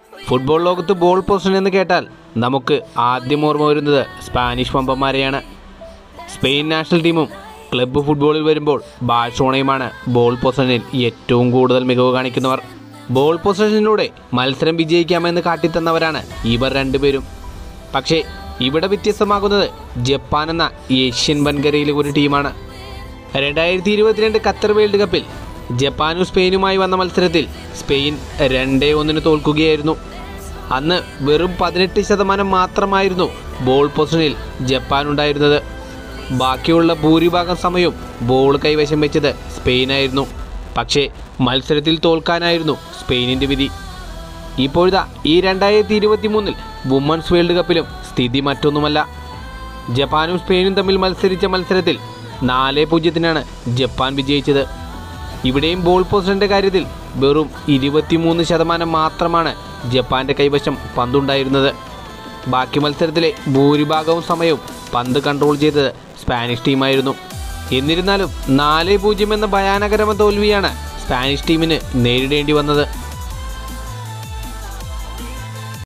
football ലോകത്ത് ball position എന്ന് കേട്ടാൽ നമുക്ക് ആദ്യം ഓർമ്മ വരുന്നത് സ്പാനിഷ് പമ്പന്മാരെയാണ് സ്പെയിൻ നാഷണൽ ടീമും ക്ലബ്ബ് ഫുട്ബോളിൽ വരുമ്പോൾ ബാഴ്സോണയുമാണ് ബോൾ പൊസിഷനിൽ ഏറ്റവും കൂടുതൽ മികവ് കാണിക്കുന്നവർ ബോൾ പൊസിഷനിലൂടെ മത്സരം വിജയിക്കാമെന്ന് കാട്ടിത്തന്നവരാണ് ഇവർ രണ്ടുപേരും പക്ഷേ ഇവിടെ വ്യത്യസ്തമാകുന്നത് ജപ്പാൻ എന്ന ഏഷ്യൻ വൻകരയിലെ ഒരു ടീമാണ് രണ്ടായിരത്തി ഇരുപത്തിരണ്ട് ഖത്തർ വേൾഡ് കപ്പിൽ ജപ്പാനും സ്പെയിനുമായി വന്ന മത്സരത്തിൽ സ്പെയിൻ രണ്ടേ ഒന്നിന് തോൽക്കുകയായിരുന്നു അന്ന് വെറും പതിനെട്ട് ശതമാനം മാത്രമായിരുന്നു ബോൾ പൊസിഷനിൽ ജപ്പാൻ ഉണ്ടായിരുന്നത് ബാക്കിയുള്ള ഭൂരിഭാഗം സമയവും ബോൾ കൈവശം വെച്ചത് സ്പെയിനായിരുന്നു പക്ഷേ മത്സരത്തിൽ തോൽക്കാനായിരുന്നു സ്പെയിനിൻ്റെ വിധി ഇപ്പോഴിതാ ഈ രണ്ടായിരത്തി ഇരുപത്തി മൂന്നിൽ വുമൺസ് വേൾഡ് കപ്പിലും സ്ഥിതി മറ്റൊന്നുമല്ല ജപ്പാനും സ്പെയിനും തമ്മിൽ മത്സരിച്ച മത്സരത്തിൽ നാല് പൂജ്യത്തിനാണ് ജപ്പാൻ വിജയിച്ചത് ഇവിടെയും ബോൾ പൊസിഷന്റെ കാര്യത്തിൽ വെറും ഇരുപത്തിമൂന്ന് ശതമാനം മാത്രമാണ് ജപ്പാന്റെ കൈവശം പന്തുണ്ടായിരുന്നത് ബാക്കി മത്സരത്തിലെ ഭൂരിഭാഗവും സമയവും പന്ത് കൺട്രോൾ ചെയ്തത് സ്പാനിഷ് ടീമായിരുന്നു എന്നിരുന്നാലും നാല് പൂജ്യം എന്ന ഭയാനകരമ തോൽവിയാണ് സ്പാനിഷ് ടീമിന് നേരിടേണ്ടി വന്നത്